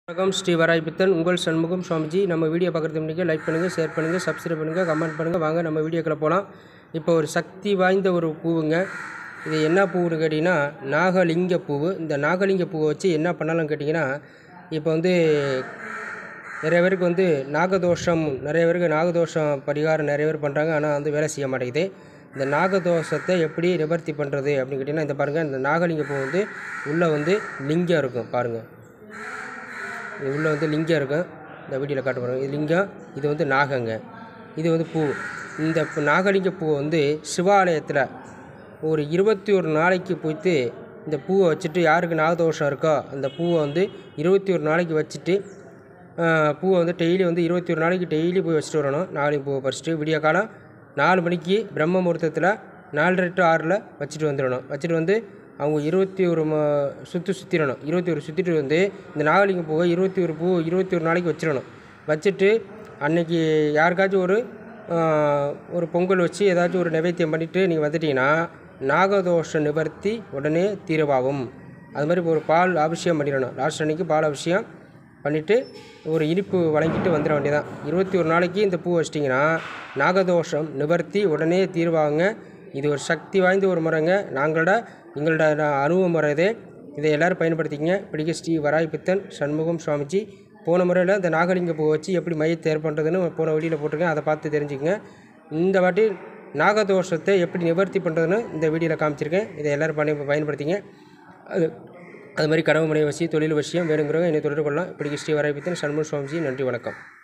வணக்கம் ஸ்ரீ வராய்பித்தன் உங்கள் சண்முகம் சுவாமிஜி நம்ம வீடியோ பார்க்குறது முன்னாடி லைக் பண்ணுங்கள் ஷேர் பண்ணுங்கள் சப்ஸ்கிரைப் பண்ணுங்கள் கமெண்ட் பண்ணுங்கள் வாங்க நம்ம வீடியோக்குள்ள போகலாம் இப்போ ஒரு சக்தி வாய்ந்த ஒரு பூவுங்க இது என்ன பூவுன்னு கேட்டிங்கன்னா நாகலிங்க பூவு இந்த நாகலிங்க பூவை வச்சு என்ன பண்ணலாம்னு கேட்டிங்கன்னா இப்போ வந்து நிறைய பேருக்கு வந்து நாகதோஷம் நிறைய பேருக்கு நாகதோஷம் பரிகாரம் நிறைய பேர் பண்ணுறாங்க ஆனால் வந்து வேலை செய்ய மாட்டேங்குது இந்த நாகதோஷத்தை எப்படி நிவர்த்தி பண்ணுறது அப்படின்னு கேட்டிங்கன்னா இந்த பாருங்கள் இந்த நாகலிங்க பூ வந்து உள்ளே வந்து லிங்கம் இருக்கும் பாருங்கள் இது உள்ளே வந்து லிங்கம் இருக்கும் இந்த வீடியோவில் காட்ட போகிறோம் இது லிங்கம் இது வந்து நாகங்க இது வந்து பூ இந்த பூ- நாகலிங்க பூவை வந்து சிவாலயத்தில் ஒரு இருபத்தி ஒரு நாளைக்கு போய்த்து இந்த பூவை வச்சுட்டு யாருக்கு நாகதோஷம் இருக்கோ அந்த பூவை வந்து இருபத்தி ஒரு நாளைக்கு வச்சுட்டு ஆஹ், பூவை வந்து டெய்லி வந்து இருபத்தி ஒரு நாளைக்கு டெய்லி போய் வச்சுட்டு வரணும் நாகலிங்க பூவை பறிச்சுட்டு விடிய காலம் நாலு மணிக்கு பிரம்ம முகூர்த்தத்தில் நாலரை டு ஆறில் வச்சுட்டு வந்துடணும் வச்சுட்டு வந்து அவங்க இருபத்தி ஒரு ம சுற்று சுற்றிடணும் இருபத்தி ஒரு சுற்றிட்டு வந்து இந்த நாகலிங்க பூவை இருபத்தி ஒரு பூ இருபத்தி ஒரு நாளைக்கு வச்சிடணும் வச்சுட்டு அன்னைக்கு யாருக்காச்சும் ஒரு ஆஹ், ஒரு பொங்கல் வச்சு ஏதாச்சும் ஒரு நைவேத்தியம் பண்ணிவிட்டு நீங்கள் வந்துட்டீங்கன்னா நாகதோஷ நிவர்த்தி உடனே தீர்வாகும் அது மாதிரி ஒரு பால் அபிஷேகம் பண்ணிடணும் லாஸ்ட் அன்னைக்கு பால் அபிஷேகம் பண்ணிவிட்டு ஒரு இனிப்பு வழங்கிட்டு வந்துட வேண்டியதான் இருபத்தி ஒரு நாளைக்கு இந்த பூ வச்சிட்டிங்கன்னா நாகதோஷம் நிவர்த்தி உடனே தீர்வாகுங்க இது ஒரு சக்தி வாய்ந்த ஒரு முறைங்க நாங்களோட எங்களோட ந- அனுபவ முறை இது இதை எல்லோரும் பயன்படுத்திக்கங்க பிடிக்க ஸ்ரீ வராய் பித்தன் சண்முகம் சுவாமிஜி போன முறையில் இந்த நாகலிங்க பூ வச்சு எப்படி மையத்தை ஏற்ப பண்ணுறதுன்னு போன வீடியோவில் போட்டிருக்கேன் அதை பார்த்து தெரிஞ்சுக்கங்க இந்த வாட்டி நாகதோஷத்தை எப்படி நிவர்த்தி பண்ணுறதுன்னு இந்த வீடியோவில் காமிச்சிருக்கேன் இதை எல்லோரும் பண்ணி பயன்படுத்திங்க அது அது மாதிரி கனவு மனை வசி தொழில் விஷயம் வேணுங்கிறவங்க என்னை தொடர்பு கொள்ளலாம் இப்படி ஸ்ரீ வராய் பித்தன் சண்முக சுவாமிஜி நன்றி வணக்கம்